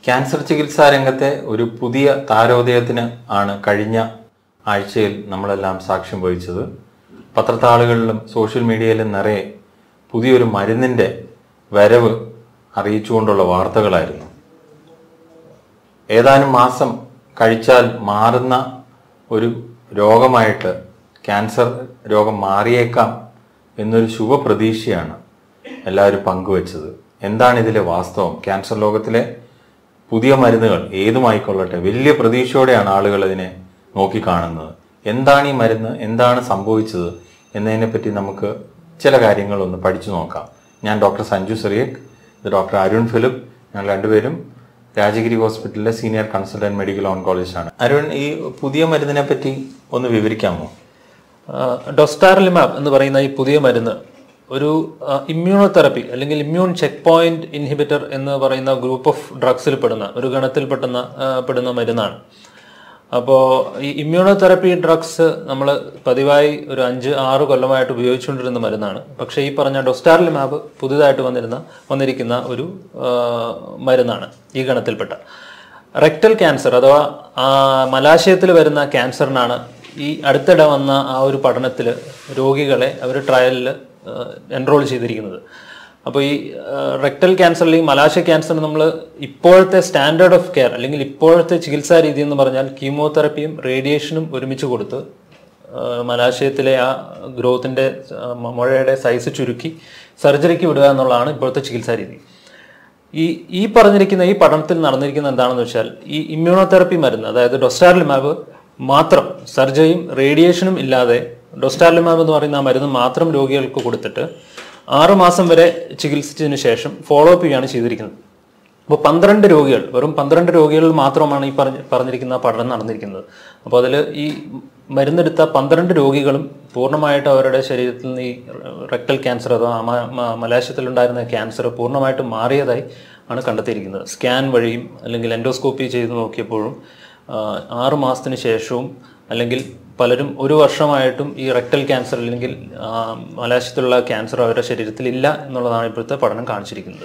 cancer ചികിത്സാ രംഗത്തെ ഒരു പുതിയ താരോദയത്തിന് ആണ് കഴിഞ്ഞ ആഴ്ചയിൽ നമ്മളെല്ലാം സാക്ഷ്യം വഹിച്ചത് പത്രത്താളുകളിലും സോഷ്യൽ മീഡിയയിലും നിറയെ പുതിയൊരു മരുന്നിൻ്റെ വരവ് അറിയിച്ചുകൊണ്ടുള്ള വാർത്തകളായിരുന്നു ഏതാനും മാസം കഴിച്ചാൽ മാറുന്ന ഒരു രോഗമായിട്ട് ക്യാൻസർ രോഗം മാറിയേക്കാം എന്നൊരു ശുഭപ്രതീക്ഷയാണ് എല്ലാവരും പങ്കുവച്ചത് എന്താണ് ഇതിലെ വാസ്തവം ക്യാൻസർ ലോകത്തിലെ പുതിയ മരുന്നുകൾ ഏതുമായിക്കൊള്ളട്ടെ വലിയ പ്രതീക്ഷയോടെയാണ് ആളുകൾ ഇതിനെ നോക്കിക്കാണുന്നത് എന്താണ് ഈ മരുന്ന് എന്താണ് സംഭവിച്ചത് എന്നതിനെപ്പറ്റി നമുക്ക് ചില കാര്യങ്ങളൊന്ന് പഠിച്ചു നോക്കാം ഞാൻ ഡോക്ടർ സഞ്ജു സിറിയക് ഇത് ഡോക്ടർ അരുൺ ഫിലിപ്പ് ഞങ്ങൾ രണ്ടുപേരും രാജഗിരി ഹോസ്പിറ്റലിലെ സീനിയർ കൺസൾട്ടന്റ് മെഡിക്കൽ ഓൺകോളജിസ്റ്റ് ആണ് അരുൺ ഈ പുതിയ മരുന്നിനെ പറ്റി ഒന്ന് വിവരിക്കാമോ ഡൊസ്റ്റാറലിമാബ് എന്ന് പറയുന്ന ഈ പുതിയ മരുന്ന് ഒരു ഇമ്മ്യൂണോതെറപ്പി അല്ലെങ്കിൽ ഇമ്മ്യൂൺ ചെക്ക് പോയിന്റ് ഇൻഹിബിറ്റർ എന്ന് പറയുന്ന ഗ്രൂപ്പ് ഓഫ് ഡ്രഗ്സിൽ പെടുന്ന ഒരു ഗണത്തിൽ പെടുന്ന ആ, പെടുന്ന മരുന്നാണ് അപ്പോൾ ഈ ഇമ്മ്യൂണോതെറപ്പി ഡ്രഗ്സ് നമ്മൾ പതിവായി ഒരു അഞ്ച് ആറ് കൊല്ലമായിട്ട് ഉപയോഗിച്ചുകൊണ്ടിരുന്ന മരുന്നാണ് പക്ഷേ ഈ പറഞ്ഞ ഡൊസ്റ്റാറലിമാബ് പുതുതായിട്ട് വന്നിരുന്ന വന്നിരിക്കുന്ന ഒരു ആ, മരുന്നാണ് ഈ ഗണത്തിൽപ്പെട്ട റെക്ടൽ ക്യാൻസർ അഥവാ ആ, മലാശയത്തിൽ വരുന്ന ക്യാൻസറിനാണ് ഈ അടുത്തിടെ വന്ന ആ ഒരു പഠനത്തിൽ രോഗികളെ അവർ ട്രയലിൽ എൻറോൾ ചെയ്തിരിക്കുന്നത് അപ്പോൾ ഈ റെക്ടൽ ക്യാൻസറിൽ ഈ മലാശയ ക്യാൻസറിന് നമ്മൾ ഇപ്പോഴത്തെ സ്റ്റാൻഡേർഡ് ഓഫ് കെയർ അല്ലെങ്കിൽ ഇപ്പോഴത്തെ ചികിത്സാ രീതി എന്ന് പറഞ്ഞാൽ കീമോതെറപ്പിയും റേഡിയേഷനും ഒരുമിച്ച് കൊടുത്ത് ആ, മലാശയത്തിലെ ആ ഗ്രോത്തിൻ്റെ മുഴയുടെ സൈസ് ചുരുക്കി സർജറിക്ക് വിടുക എന്നുള്ളതാണ് ഇപ്പോഴത്തെ ചികിത്സാ രീതി ഈ ഈ പറഞ്ഞിരിക്കുന്ന ഈ പഠനത്തിൽ നടന്നിരിക്കുന്ന എന്താണെന്ന് വെച്ചാൽ ഈ ഇമ്മ്യൂണോതെറപ്പി മരുന്ന് അതായത് ഡൊസ്റ്റാർലിമാബ് മാത്രം സർജറിയും റേഡിയേഷനും ഇല്ലാതെ ഡൊസ്റ്റാർലിമാബ് എന്ന് പറയുന്ന ആ മരുന്ന് മാത്രം രോഗികൾക്ക് കൊടുത്തിട്ട് ആറ് മാസം വരെ ചികിത്സിച്ചതിന് ശേഷം ഫോളോ അപ്പ് ചെയ്യുകയാണ് ചെയ്തിരിക്കുന്നത് അപ്പോൾ പന്ത്രണ്ട് രോഗികൾ വെറും പന്ത്രണ്ട് രോഗികളിൽ മാത്രമാണ് ഈ പറഞ്ഞ പറഞ്ഞിരിക്കുന്ന പഠനം നടന്നിരിക്കുന്നത് അപ്പോൾ അതിൽ ഈ മരുന്നെടുത്ത പന്ത്രണ്ട് രോഗികളും പൂർണ്ണമായിട്ട് അവരുടെ ശരീരത്തിൽ നിന്ന് ഈ റെക്ടൽ ക്യാൻസർ അഥവാ മ- മ- മലാശയത്തിലുണ്ടായിരുന്ന ക്യാൻസർ പൂർണ്ണമായിട്ടും മാറിയതായി ആണ് കണ്ടെത്തിയിരിക്കുന്നത് സ്കാൻ വഴിയും അല്ലെങ്കിൽ എൻഡോസ്കോപ്പി ചെയ്ത് നോക്കിയപ്പോഴും ആ, ആറ് മാസത്തിന് ശേഷവും അല്ലെങ്കിൽ പലരും ഒരു വർഷമായിട്ടും ഈ റെക്ടൽ ക്യാൻസർ അല്ലെങ്കിൽ ആ, മലാശയത്തിലുള്ള ക്യാൻസർ അവരുടെ ശരീരത്തിൽ ഇല്ല എന്നുള്ളതാണ് ഇപ്പോഴത്തെ പഠനം കാണിച്ചിരിക്കുന്നത്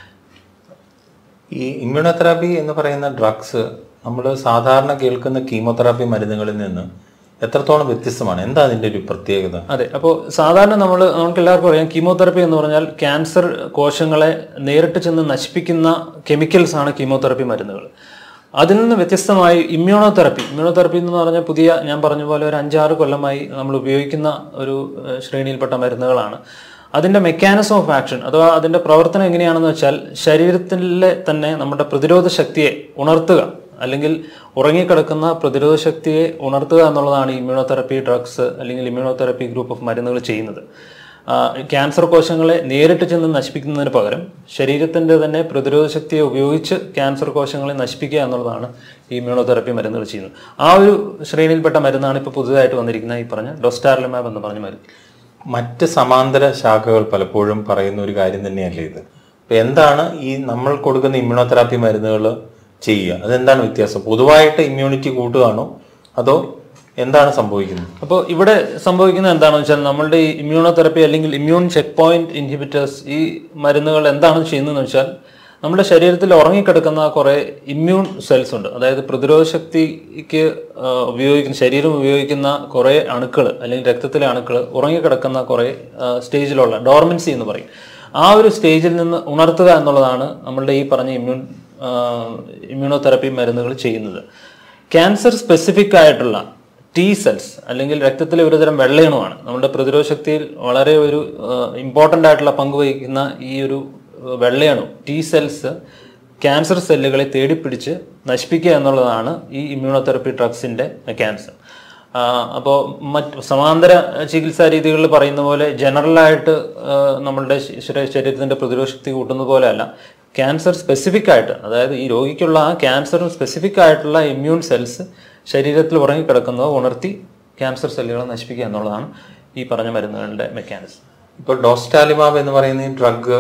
ഈ ഇമ്മ്യൂണോതെറാപ്പി എന്ന് പറയുന്ന ഡ്രഗ്സ് നമ്മൾ സാധാരണ കേൾക്കുന്ന കീമോതെറാപ്പി മരുന്നുകളിൽ നിന്ന് എത്രത്തോളം വ്യത്യസ്തമാണ് എന്താ അതിന്റെ ഒരു പ്രത്യേകത അതെ അപ്പോൾ സാധാരണ നമ്മൾ നമുക്ക് എല്ലാവർക്കും അറിയാം കീമോതെറപ്പി എന്ന് പറഞ്ഞാൽ ക്യാൻസർ കോശങ്ങളെ നേരിട്ട് ചെന്ന് നശിപ്പിക്കുന്ന കെമിക്കൽസ് ആണ് കീമോതെറപ്പി മരുന്നുകൾ അതിൽ നിന്ന് വ്യത്യസ്തമായി ഇമ്മ്യൂണോതെറപ്പി ഇമ്മ്യൂണോതെറപ്പി എന്ന് പറഞ്ഞാൽ പുതിയ ഞാൻ പറഞ്ഞ പോലെ ഒരു അഞ്ചാറ് കൊല്ലമായി നമ്മൾ ഉപയോഗിക്കുന്ന ഒരു ഏഹ്, ശ്രേണിയിൽപ്പെട്ട മരുന്നുകളാണ് അതിന്റെ മെക്കാനിസം ഓഫ് ആക്ഷൻ അഥവാ അതിന്റെ പ്രവർത്തനം എങ്ങനെയാണെന്ന് വെച്ചാൽ ശരീരത്തിലെ തന്നെ നമ്മുടെ പ്രതിരോധ ശക്തിയെ ഉണർത്തുക അല്ലെങ്കിൽ ഉറങ്ങിക്കിടക്കുന്ന പ്രതിരോധ ശക്തിയെ ഉണർത്തുക എന്നുള്ളതാണ് ഈ ഇമ്മ്യൂണോതെറപ്പി ഡ്രഗ്സ് അല്ലെങ്കിൽ ഇമ്മ്യൂണോതെറപ്പി ഗ്രൂപ്പ് ഓഫ് മരുന്നുകൾ ചെയ്യുന്നത് ആ, ക്യാൻസർ കോശങ്ങളെ നേരിട്ട് ചെന്ന് നശിപ്പിക്കുന്നതിന് പകരം ശരീരത്തിന്റെ തന്നെ പ്രതിരോധ ശക്തിയെ ഉപയോഗിച്ച് ക്യാൻസർ കോശങ്ങളെ നശിപ്പിക്കുക എന്നുള്ളതാണ് ഈ ഇമ്മ്യൂണോതെറപ്പി മരുന്നുകൾ ചെയ്യുന്നത് ആ ഒരു ശ്രേണിയിൽപ്പെട്ട മരുന്നാണ് ഇപ്പോൾ പുതുതായിട്ട് വന്നിരിക്കുന്ന ഈ പറഞ്ഞ ഡൊസ്റ്റാർലിമാബ് എന്ന് പറഞ്ഞ മരുന്ന് മറ്റ് സമാന്തര ശാഖകൾ പലപ്പോഴും പറയുന്ന ഒരു കാര്യം തന്നെയല്ലേ ഇത് അപ്പൊ എന്താണ് ഈ നമ്മൾ കൊടുക്കുന്ന ഇമ്മ്യൂണോതെറാപ്പി മരുന്നുകൾ ചെയ്യുക അതെന്താണ് വ്യത്യാസം പൊതുവായിട്ട് ഇമ്മ്യൂണിറ്റി കൂട്ടുകയാണോ അതോ എന്താണ് സംഭവിക്കുന്നത് അപ്പോൾ ഇവിടെ സംഭവിക്കുന്നത് എന്താണെന്ന് വെച്ചാൽ നമ്മളുടെ ഈ ഇമ്മ്യൂണോതെറപ്പി അല്ലെങ്കിൽ ഇമ്മ്യൂൺ ചെക്ക് പോയിന്റ് ഇൻഹിബിറ്റേഴ്സ് ഈ മരുന്നുകൾ എന്താണ് ചെയ്യുന്നതെന്ന് വെച്ചാൽ നമ്മുടെ ശരീരത്തിൽ ഉറങ്ങിക്കിടക്കുന്ന കുറേ ഇമ്മ്യൂൺ സെൽസ് ഉണ്ട് അതായത് പ്രതിരോധ ശക്തിക്ക് ആ, ഉപയോഗിക്കുന്ന ശരീരം ഉപയോഗിക്കുന്ന കുറേ അണുക്കൾ അല്ലെങ്കിൽ രക്തത്തിലെ അണുക്കൾ ഉറങ്ങിക്കിടക്കുന്ന കുറേ ആ, സ്റ്റേജിലുള്ള ഡോർമൻസി എന്ന് പറയും ആ ഒരു സ്റ്റേജിൽ നിന്ന് ഉണർത്തുക എന്നുള്ളതാണ് നമ്മളുടെ ഈ പറഞ്ഞ ഇമ്മ്യൂൺ ഇമ്മ്യൂണോതെറപ്പി മരുന്നുകൾ ചെയ്യുന്നത് ക്യാൻസർ സ്പെസിഫിക് ആയിട്ടുള്ള ടി സെൽസ് അല്ലെങ്കിൽ രക്തത്തിലെ ഒരുതരം വെള്ളയണുമാണ് നമ്മുടെ പ്രതിരോധ ശക്തിയിൽ വളരെ ഒരു ഇമ്പോർട്ടൻ്റ് ആയിട്ടുള്ള പങ്ക് വഹിക്കുന്ന ഈ ഒരു ഏഹ്, വെള്ളയണു ടി സെൽസ് ക്യാൻസർ സെല്ലുകളെ തേടിപ്പിടിച്ച് നശിപ്പിക്കുക എന്നുള്ളതാണ് ഈ ഇമ്മ്യൂണോതെറപ്പി ഡ്രഗ്സിൻ്റെ മെക്കാനിസം അപ്പോൾ മറ്റ് സമാന്തര ചികിത്സാ രീതികളിൽ പറയുന്ന പോലെ ജനറലായിട്ട് നമ്മളുടെ ശ- ശരീരത്തിൻ്റെ പ്രതിരോധ ശക്തി കൂട്ടുന്ന പോലെയല്ല ക്യാൻസർ സ്പെസിഫിക് ആയിട്ട് അതായത് ഈ രോഗിക്കുള്ള ആ ക്യാൻസറിന് സ്പെസിഫിക് ആയിട്ടുള്ള ഇമ്മ്യൂൺ സെൽസ് ശരീരത്തിൽ ഉറങ്ങിക്കിടക്കുന്നത് ഉണർത്തി ക്യാൻസർ സെല്ലുകളെ നശിപ്പിക്കുക എന്നുള്ളതാണ് ഈ പറഞ്ഞ മരുന്നുകളുടെ മെക്കാനിസം ഇപ്പോൾ ഡോസ്റ്റാലിമാബ് എന്ന് പറയുന്ന ഈ ഡ്രഗ്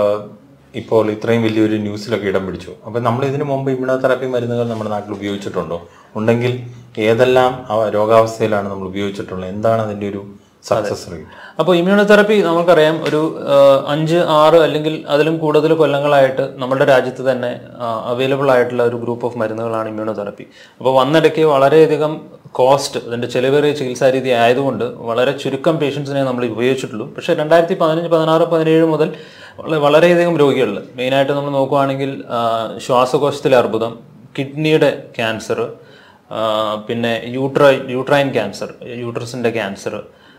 ഇപ്പോൾ ഇത്രയും വലിയൊരു ന്യൂസിലൊക്കെ ഇടം പിടിച്ചു അപ്പോൾ നമ്മൾ ഇതിനു മുമ്പ് ഇമ്മ്യൂണോതെറാപ്പി മരുന്നുകൾ നമ്മുടെ നാട്ടിൽ ഉപയോഗിച്ചിട്ടുണ്ടോ ഉണ്ടെങ്കിൽ ഏതെല്ലാം അവ- രോഗാവസ്ഥയിലാണ് നമ്മൾ ഉപയോഗിച്ചിട്ടുള്ളത് എന്താണ് അതിൻ്റെ ഒരു സക്സസ് റേറ്റ് അപ്പോൾ ഇമ്മ്യൂണോതെറപ്പി നമുക്കറിയാം ഒരു ആ, അഞ്ച് ആറ് അല്ലെങ്കിൽ അതിലും കൂടുതൽ കൊല്ലങ്ങളായിട്ട് നമ്മുടെ രാജ്യത്ത് തന്നെ അവൈലബിൾ ആയിട്ടുള്ള ഒരു ഗ്രൂപ്പ് ഓഫ് മരുന്നുകളാണ് ഇമ്മ്യൂണോതെറപ്പി അപ്പോൾ വന്നിടയ്ക്ക് വളരെയധികം കോസ്റ്റ് അതിൻ്റെ ചെലവേറിയ ചികിത്സാ രീതി ആയതുകൊണ്ട് വളരെ ചുരുക്കം പേഷ്യൻസിനെ നമ്മൾ ഉപയോഗിച്ചിട്ടുള്ളൂ പക്ഷേ രണ്ടായിരത്തി പതിനഞ്ച് പതിനാറ് പതിനേഴ് മുതൽ വള- വളരെയധികം രോഗികളിൽ മെയിനായിട്ട് നമ്മൾ നോക്കുവാണെങ്കിൽ ആ, ശ്വാസകോശത്തിലെ അർബുദം കിഡ്നിയുടെ ക്യാൻസർ പിന്നെ യൂട്രൈ യൂട്രൈൻ ക്യാൻസർ യൂട്രസിൻ്റെ ക്യാൻസർ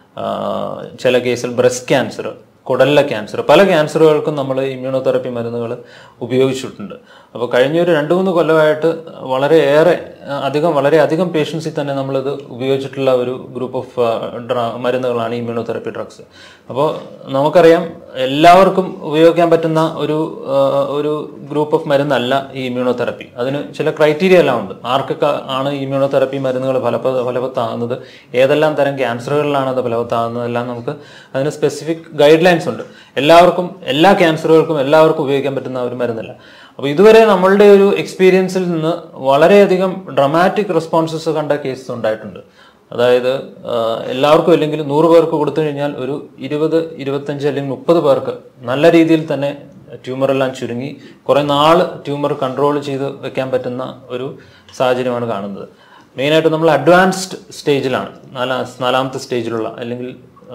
ചില കേസിൽ ബ്രസ്റ്റ് ക്യാൻസർ കുടലിലെ ക്യാൻസർ പല ക്യാൻസറുകൾക്കും നമ്മൾ ഇമ്മ്യൂണോതെറപ്പി മരുന്നുകൾ ഉപയോഗിച്ചിട്ടുണ്ട് അപ്പോൾ കഴിഞ്ഞ ഒരു രണ്ട് മൂന്ന് കൊല്ലമായിട്ട് വളരെയേറെ ആ, അധികം വളരെ അധികം പേഷ്യൻസിൽ തന്നെ നമ്മളിത് ഉപയോഗിച്ചിട്ടുള്ള ഒരു ഗ്രൂപ്പ് ഓഫ് മരുന്നുകളാണ് ഇമ്മ്യൂണോതെറപ്പി ഡ്രഗ്സ് അപ്പോൾ നമുക്കറിയാം എല്ലാവർക്കും ഉപയോഗിക്കാൻ പറ്റുന്ന ഒരു ആ, ഒരു ഗ്രൂപ്പ് ഓഫ് മരുന്നല്ല ഈ ഇമ്മ്യൂണോതെറപ്പി അതിന് ചില ക്രൈറ്റീരിയ എല്ലാം ഉണ്ട് ആർക്കൊക്കെ ആണ് ഈ ഇമ്മ്യൂണോതെറപ്പി മരുന്നുകൾ ഫലപ്ര ഫലവത്താകുന്നത് ഏതെല്ലാം തരം ക്യാൻസറുകളിലാണ് അത് ഫലവത്താകുന്നത് എല്ലാം നമുക്ക് അതിന് സ്പെസിഫിക് ഗൈഡ് ലൈൻസ് ഉണ്ട് എല്ലാവർക്കും എല്ലാ ക്യാൻസറുകൾക്കും എല്ലാവർക്കും ഉപയോഗിക്കാൻ പറ്റുന്ന ഒരു മരുന്നല്ല അപ്പോൾ ഇതുവരെ നമ്മളുടെ ഒരു എക്സ്പീരിയൻസിൽ നിന്ന് വളരെയധികം ഡ്രമാറ്റിക് റെസ്പോൺസസ് കണ്ട കേസസ് ഉണ്ടായിട്ടുണ്ട് അതായത് ആ, എല്ലാവർക്കും അല്ലെങ്കിൽ നൂറ് പേർക്ക് കൊടുത്തു കഴിഞ്ഞാൽ ഒരു ഇരുപത് ഇരുപത്തഞ്ച് അല്ലെങ്കിൽ മുപ്പത് പേർക്ക് നല്ല രീതിയിൽ തന്നെ ട്യൂമർ എല്ലാം ചുരുങ്ങി കുറെ നാള് ട്യൂമർ കൺട്രോൾ ചെയ്ത് വെക്കാൻ പറ്റുന്ന ഒരു സാഹചര്യമാണ് കാണുന്നത് മെയിനായിട്ട് നമ്മൾ അഡ്വാൻസ്ഡ് സ്റ്റേജിലാണ് നാലാ നാലാമത്തെ സ്റ്റേജിലുള്ള അല്ലെങ്കിൽ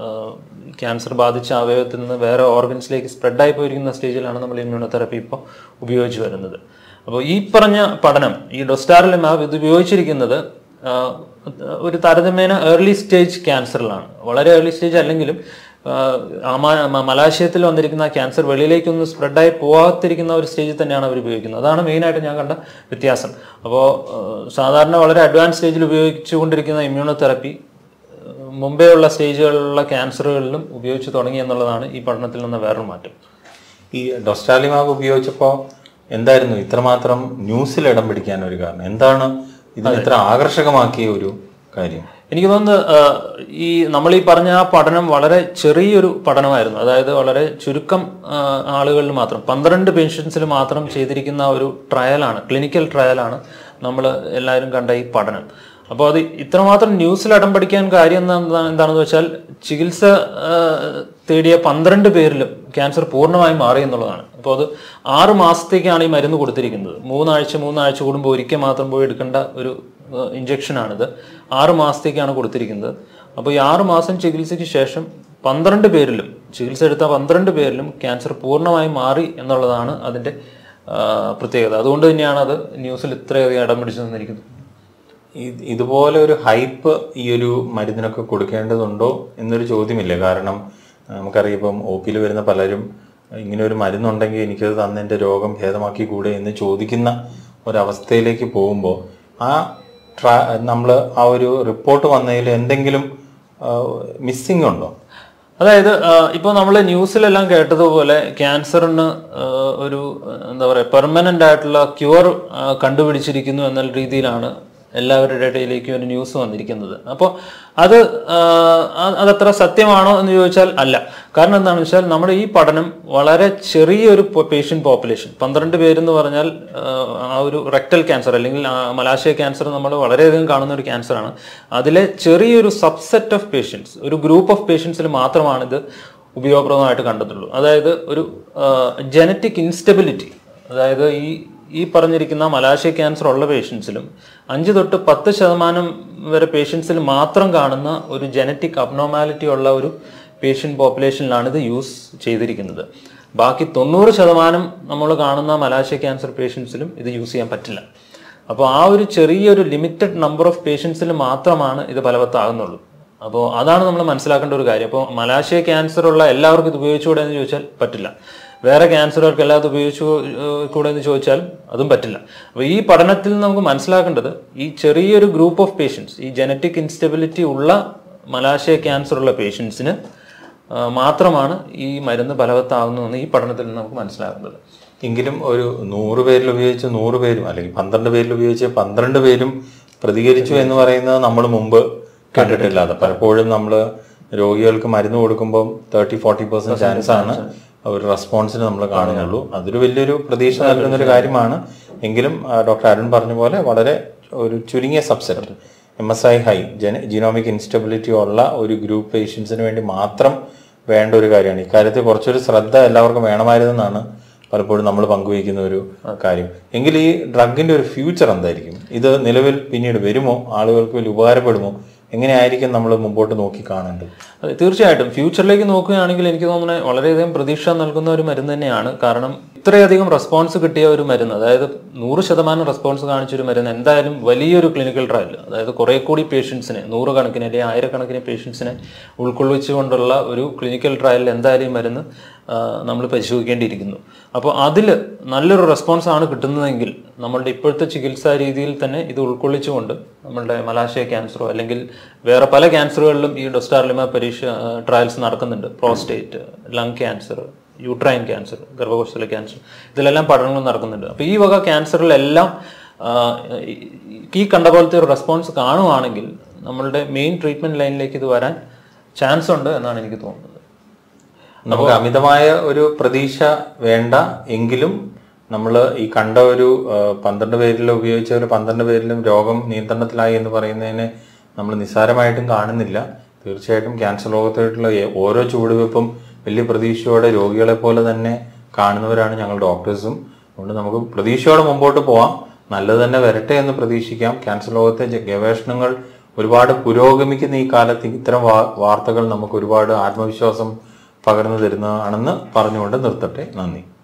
ക്യാൻസർ ബാധിച്ച അവയവത്തിൽ നിന്ന് വേറെ ഓർഗൻസിലേക്ക് സ്പ്രെഡായി പോയിരിക്കുന്ന സ്റ്റേജിലാണ് നമ്മൾ ഇമ്മ്യൂണോതെറപ്പി ഇപ്പോൾ ഉപയോഗിച്ച് വരുന്നത് അപ്പോൾ ഈ പറഞ്ഞ പഠനം ഈ ഡൊസ്റ്റാറിലിമാബ് ഇത് ഉപയോഗിച്ചിരിക്കുന്നത് ആ, ഒരു താരതമ്യേന ഏർലി സ്റ്റേജ് ക്യാൻസറിലാണ് വളരെ ഏർലി സ്റ്റേജ് അല്ലെങ്കിലും ആ, ആമാ- മ- മലാശയത്തിൽ വന്നിരിക്കുന്ന ക്യാൻസർ വെളിയിലേക്കൊന്നും സ്പ്രെഡായി പോകാത്തിരിക്കുന്ന ഒരു സ്റ്റേജിൽ തന്നെയാണ് അവർ ഉപയോഗിക്കുന്നത് അതാണ് മെയിനായിട്ട് ഞാൻ കണ്ട വ്യത്യാസം അപ്പോൾ സാധാരണ വളരെ അഡ്വാൻസ് സ്റ്റേജിൽ ഉപയോഗിച്ചുകൊണ്ടിരിക്കുന്ന ഇമ്മ്യൂണോതെറപ്പി മുമ്പേ ഉള്ള സ്റ്റേജുകളിലുള്ള ക്യാൻസറുകളിലും ഉപയോഗിച്ച് തുടങ്ങി എന്നുള്ളതാണ് ഈ പഠനത്തിൽ നിന്ന് വേറൊരു മാറ്റം ഈ ഡൊസ്റ്റാലിമാബ് ഉപയോഗിച്ചപ്പോൾ എന്തായിരുന്നു ഇത്രമാത്രം ന്യൂസിൽ ഇടം പിടിക്കാൻ ഒരു കാരണം എന്താണ് ഇതിന് ഇത്ര ആകർഷകമാക്കിയ ഒരു കാര്യം എനിക്ക് തോന്നുന്നത് ആ, ഈ നമ്മൾ ഈ പറഞ്ഞ ആ പഠനം വളരെ ചെറിയൊരു പഠനമായിരുന്നു അതായത് വളരെ ചുരുക്കം ആ, ആളുകളിൽ മാത്രം പന്ത്രണ്ട് പേഷ്യൻസിൽ മാത്രം ചെയ്തിരിക്കുന്ന ഒരു ട്രയലാണ് ക്ലിനിക്കൽ ട്രയലാണ് നമ്മൾ എല്ലാവരും കണ്ട ഈ പഠനം അപ്പോൾ അത് ഇത്രമാത്രം ന്യൂസിൽ അടം പഠിക്കാൻ കാര്യം എന്താ എന്താണെന്ന് വെച്ചാൽ ചികിത്സ ആ, തേടിയ പന്ത്രണ്ട് പേരിലും ക്യാൻസർ പൂർണ്ണമായി മാറി എന്നുള്ളതാണ് അപ്പോൾ അത് ആറ് മാസത്തേക്കാണ് ഈ മരുന്ന് കൊടുത്തിരിക്കുന്നത് മൂന്നാഴ്ച മൂന്നാഴ്ച കൂടുമ്പോൾ ഒരിക്കൽ മാത്രം പോയി എടുക്കേണ്ട ഒരു ഇഞ്ചക്ഷനാണിത് ആറ് മാസത്തേക്കാണ് കൊടുത്തിരിക്കുന്നത് അപ്പോൾ ഈ ആറ് മാസം ചികിത്സയ്ക്ക് ശേഷം പന്ത്രണ്ട് പേരിലും ചികിത്സ എടുത്ത പന്ത്രണ്ട് പേരിലും ക്യാൻസർ പൂർണ്ണമായി മാറി എന്നുള്ളതാണ് അതിൻ്റെ ആ, പ്രത്യേകത അതുകൊണ്ട് തന്നെയാണ് അത് ന്യൂസിൽ ഇത്രയധികം ഇടം പിടിച്ചു നിന്നിരിക്കുന്നത് ഇത് ഇതുപോലെ ഒരു ഹൈപ്പ് ഈ ഒരു മരുന്നിനൊക്കെ കൊടുക്കേണ്ടതുണ്ടോ എന്നൊരു ചോദ്യമില്ലേ കാരണം ആ, നമുക്കറിയാം ഇപ്പം ഒ പിയിൽ വരുന്ന പലരും ഇങ്ങനെ ഒരു മരുന്നുണ്ടെങ്കിൽ എനിക്കത് തന്ന് എൻ്റെ രോഗം ഭേദമാക്കി കൂടെ എന്ന് ചോദിക്കുന്ന ഒരവസ്ഥയിലേക്ക് പോകുമ്പോൾ ആ ട്രാ നമ്മൾ ആ ഒരു റിപ്പോർട്ട് വന്നതിൽ എന്തെങ്കിലും മിസ്സിംഗ് ഉണ്ടോ അതായത് ഇപ്പോൾ നമ്മൾ ന്യൂസിലെല്ലാം കേട്ടതുപോലെ ക്യാൻസറിന് ആ, ഒരു ആ, എന്താ പറയുക പെർമനന്റ് ആയിട്ടുള്ള ക്യൂർ കണ്ടുപിടിച്ചിരിക്കുന്നു എന്ന രീതിയിലാണ് എല്ലാവരുടെ ഇടയിലേക്കും ഒരു ന്യൂസ് വന്നിരിക്കുന്നത് അപ്പോൾ അത് ആ, അ- അതത്ര സത്യമാണോ എന്ന് ചോദിച്ചാൽ അല്ല കാരണം എന്താണെന്ന് വെച്ചാൽ നമ്മുടെ ഈ പഠനം വളരെ ചെറിയൊരു പേഷ്യൻ്റ് പോപ്പുലേഷൻ പന്ത്രണ്ട് പേരെന്ന് പറഞ്ഞാൽ ആ, ആ ഒരു റെക്ടൽ ക്യാൻസർ അല്ലെങ്കിൽ ആ മലാശയ ക്യാൻസർ നമ്മൾ വളരെയധികം കാണുന്ന ഒരു ക്യാൻസറാണ് അതിലെ ചെറിയൊരു സബ്സെറ്റ് ഓഫ് പേഷ്യൻസ് ഒരു ഗ്രൂപ്പ് ഓഫ് പേഷ്യൻസിൽ മാത്രമാണ് ഇത് ഉപയോഗപ്രദമായിട്ട് കണ്ടെത്തുള്ളൂ അതായത് ഒരു ജനറ്റിക് ഇൻസ്റ്റബിലിറ്റി അതായത് ഈ ഈ പറഞ്ഞിരിക്കുന്ന മലാശയ ക്യാൻസർ ഉള്ള പേഷ്യൻസിലും അഞ്ച് തൊട്ട് പത്ത് ശതമാനം വരെ പേഷ്യൻസിൽ മാത്രം കാണുന്ന ഒരു ജനറ്റിക് അബ്നോമാലിറ്റി ഉള്ള ഒരു പേഷ്യൻ്റ് പോപ്പുലേഷനിലാണ് ഇത് യൂസ് ചെയ്തിരിക്കുന്നത് ബാക്കി തൊണ്ണൂറ് ശതമാനം നമ്മൾ കാണുന്ന മലാശയ ക്യാൻസർ പേഷ്യൻസിലും ഇത് യൂസ് ചെയ്യാൻ പറ്റില്ല അപ്പോൾ ആ ഒരു ചെറിയൊരു ലിമിറ്റഡ് നമ്പർ ഓഫ് പേഷ്യൻസിൽ മാത്രമാണ് ഇത് ഫലവത്താകുന്നുള്ളൂ അപ്പോൾ അതാണ് നമ്മൾ മനസ്സിലാക്കേണ്ട ഒരു കാര്യം അപ്പോൾ മലാശയ ക്യാൻസർ ഉള്ള എല്ലാവർക്കും ഇത് ഉപയോഗിച്ചുകൂടെ എന്ന് ചോദിച്ചാൽ പറ്റില്ല വേറെ ക്യാൻസറുകൾക്ക് എല്ലാം ഇത് ഉപയോഗിച്ചു ഏഹ്, കൂടെ എന്ന് ചോദിച്ചാൽ അതും പറ്റില്ല അപ്പോൾ ഈ പഠനത്തിൽ നമുക്ക് മനസ്സിലാക്കേണ്ടത് ഈ ചെറിയൊരു ഗ്രൂപ്പ് ഓഫ് പേഷ്യൻസ് ഈ ജനറ്റിക് ഇൻസ്റ്റബിലിറ്റി ഉള്ള മലാശയ ക്യാൻസർ ഉള്ള പേഷ്യൻസിന് മാത്രമാണ് ഈ മരുന്ന് ഫലവത്താകുന്നതെന്ന് ഈ പഠനത്തിൽ നിന്ന് നമുക്ക് മനസ്സിലാക്കുന്നത് എങ്കിലും ഒരു നൂറ് പേരിൽ ഉപയോഗിച്ച് നൂറ് പേരും അല്ലെങ്കിൽ പന്ത്രണ്ട് പേരിൽ ഉപയോഗിച്ച് പന്ത്രണ്ട് പേരും പ്രതികരിച്ചു എന്ന് പറയുന്നത് നമ്മൾ മുമ്പ് കണ്ടിട്ടില്ലാതെ പലപ്പോഴും നമ്മൾ രോഗികൾക്ക് മരുന്ന് കൊടുക്കുമ്പോൾ തേർട്ടി ഫോർട്ടി പെർസെന്റ് ചാൻസ് ആണ് ഒരു റെസ്പോൺസിന് നമ്മൾ കാണുന്നുള്ളൂ അതൊരു വലിയൊരു പ്രതീക്ഷ നൽകുന്ന ഒരു കാര്യമാണ് എങ്കിലും ആ, ഡോക്ടർ അരുൺ പറഞ്ഞ പോലെ വളരെ ഒരു ചുരുങ്ങിയ subset M S I high ജന ജീനോമിക് ഇൻസ്റ്റബിലിറ്റി ഉള്ള ഒരു ഗ്രൂപ്പ് പേഷ്യൻസിന് വേണ്ടി മാത്രം വേണ്ട ഒരു കാര്യമാണ് ഇക്കാര്യത്തിൽ കുറച്ചൊരു ശ്രദ്ധ എല്ലാവർക്കും വേണമായിരുന്നെന്നാണ് പലപ്പോഴും നമ്മൾ പങ്കുവയ്ക്കുന്ന ഒരു കാര്യം എങ്കിൽ ഈ ഡ്രഗിന്റെ ഒരു ഫ്യൂച്ചർ എന്തായിരിക്കും ഇത് നിലവിൽ പിന്നീട് വരുമോ ആളുകൾക്ക് വലിയ ഉപകാരപ്പെടുമോ എങ്ങനെയായിരിക്കും നമ്മൾ മുമ്പോട്ട് നോക്കി കാണേണ്ടത് അതെ തീർച്ചയായിട്ടും ഫ്യൂച്ചറിലേക്ക് നോക്കുകയാണെങ്കിൽ എനിക്ക് തോന്നുന്നത് വളരെയധികം പ്രതീക്ഷ നൽകുന്ന ഒരു മരുന്ന് തന്നെയാണ് കാരണം ഇത്രയധികം റെസ്പോൺസ് കിട്ടിയ ഒരു മരുന്ന് അതായത് നൂറ് ശതമാനം റെസ്പോൺസ് കാണിച്ച ഒരു മരുന്ന് എന്തായാലും വലിയൊരു ക്ലിനിക്കൽ ട്രയൽ അതായത് കുറെ കൂടി പേഷ്യൻസിനെ നൂറുകണക്കിന് അല്ലെങ്കിൽ ആയിരക്കണക്കിന് പേഷ്യൻസിനെ ഉൾക്കൊള്ളിച്ചുകൊണ്ടുള്ള ഒരു ക്ലിനിക്കൽ ട്രയലിൽ എന്തായാലും ഈ മരുന്ന് നമ്മൾ പരിശോധിക്കേണ്ടിയിരിക്കുന്നു അപ്പോൾ അതിൽ നല്ലൊരു റെസ്പോൺസ് ആണ് കിട്ടുന്നതെങ്കിൽ നമ്മളുടെ ഇപ്പോഴത്തെ ചികിത്സാ രീതിയിൽ തന്നെ ഇത് ഉൾക്കൊള്ളിച്ചുകൊണ്ട് നമ്മളുടെ മലാശയ ക്യാൻസറോ അല്ലെങ്കിൽ വേറെ പല ക്യാൻസറുകളിലും ഈ ഡൊസ്റ്റാർലിമ പരീക്ഷ ട്രയൽസ് നടക്കുന്നുണ്ട് prostate lung cancer uterine cancer ഗർഭകോശത്തിലെ ക്യാൻസർ ഇതിലെല്ലാം പഠനങ്ങൾ നടക്കുന്നുണ്ട് അപ്പോൾ ഈ വക ക്യാൻസറിലെല്ലാം ആ, ഈ- ഈ കണ്ട പോലത്തെ ഒരു റെസ്പോൺസ് കാണുവാണെങ്കിൽ നമ്മളുടെ മെയിൻ ട്രീറ്റ്മെന്റ് ലൈനിലേക്ക് ഇത് വരാൻ ചാൻസ് ഉണ്ട് എന്നാണ് എനിക്ക് തോന്നുന്നത് നമുക്ക് അമിതമായ ഒരു പ്രതീക്ഷ വേണ്ട എങ്കിലും നമ്മൾ ഈ കണ്ട ഒരു ആ, പന്ത്രണ്ട് പേരിൽ ഉപയോഗിച്ച ഒരു പന്ത്രണ്ട് പേരിലും രോഗം നിയന്ത്രണത്തിലായി എന്ന് പറയുന്നതിനെ നമ്മൾ നിസ്സാരമായിട്ടും കാണുന്നില്ല തീർച്ചയായിട്ടും ക്യാൻസർ രോഗത്തായിട്ടുള്ള ഏ- ഓരോ ചുവടുവെപ്പും വലിയ പ്രതീക്ഷയോടെ രോഗികളെ പോലെ തന്നെ കാണുന്നവരാണ് ഞങ്ങൾ ഡോക്ടേഴ്സും അതുകൊണ്ട് നമുക്ക് പ്രതീക്ഷയോടെ മുമ്പോട്ട് പോവാം നല്ലത് തന്നെ വരട്ടെ എന്ന് പ്രതീക്ഷിക്കാം ക്യാൻസർ ലോകത്തെ ജ- ഗവേഷണങ്ങൾ ഒരുപാട് പുരോഗമിക്കുന്ന ഈ കാലത്ത് ഇത്തരം വാ- വാർത്തകൾ നമുക്ക് ഒരുപാട് ആത്മവിശ്വാസം പകർന്നു തരുന്നതാണെന്ന് പറഞ്ഞുകൊണ്ട് നിർത്തട്ടെ നന്ദി